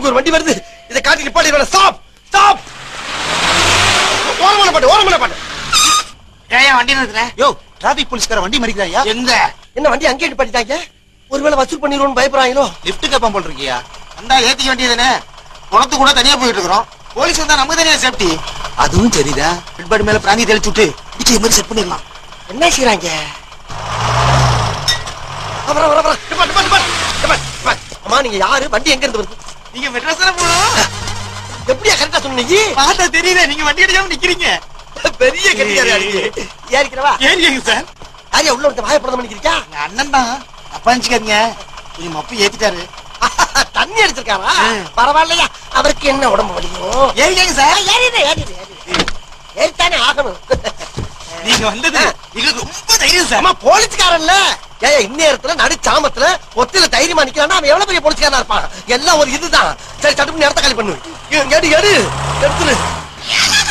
அங்க ஒரு வண்டி வருது இதை காட்டி நிப்பாட்டி ஸ்டாப் ஸ்டாப் ஓரமான பாட்டு ஓரமான பாட்டு ஏன் வண்டி நிறுத்துற யோ டிராபிக் போலீஸ்கார வண்டி மறிக்கிறாயா எங்க என்ன வண்டி அங்கேயே நிப்பாட்டிட்டாங்க ஒருவேளை வசூல் பண்ணிடுவோம்னு பயப்படுறாங்களோ லிப்ட் கேப்பான் போல் இருக்கியா வந்தா ஏத்திக்க வேண்டியதுதானே குளத்து கூட தனியா போயிட்டு இருக்கிறோம் போலீஸ் வந்தா நமக்கு தனியா சேஃப்டி அதுவும் சரிதான் ஹெட்பாடி மேல பிராந்தி தெளிச்சு விட்டு டிச்சை மாதிரி செட் பண்ணிடலாம் என்ன செய்யறாங்க அப்புறம் வர வர நிப்பாட்டு நிப்பாட்டு நிப்பாட்டு நிப்பாட்டு அம்மா நீங்க யாரு வண்டி எங்க இருந்து வருது நீங்க மெட்ராஸ் தானே போகணும் எப்படியா கரெக்டா சொன்னீங்க பார்த்தா தெரியல நீங்க வண்டி அடிக்காம நிக்கிறீங்க பெரிய கட்டிக்காரியா இருக்கு ஏறிக்கிறவா ஏறிங்க சார் யாரியா உள்ள ஒருத்த வாயப்படம் பண்ணிக்கிறியா எங்க அண்ணன் தான் தப்பா நினைச்சுக்காதீங்க கொஞ்சம் மப்பு ஏத்திட்டாரு தண்ணி அடிச்சிருக்காரா ம். பரவாயில்லையா அவருக்கு என்ன உடம்பு வலிக்கும் ஏறிங்க சார் ஏறிடு ஏறிடு ஏறிடு ஏறித்தானே ஆகணும் நீங்க வந்தது எங்களுக்கு ரொம்ப தைரியம் சார் அம்மா போலீஸ்காரன்ல ஏயா இந்நேரத்துல நடு சாமத்துல ஒத்தில தைரியமா நிக்கிறான்னா அவன் எவ்வளவு பெரிய போலீஸ்காரனா இருப்பான் எல்லாம் ஒரு இதுதான் சரி சட்டுப்பு நேரத்தை காலி பண்ணு எடு எடு எடுத்துரு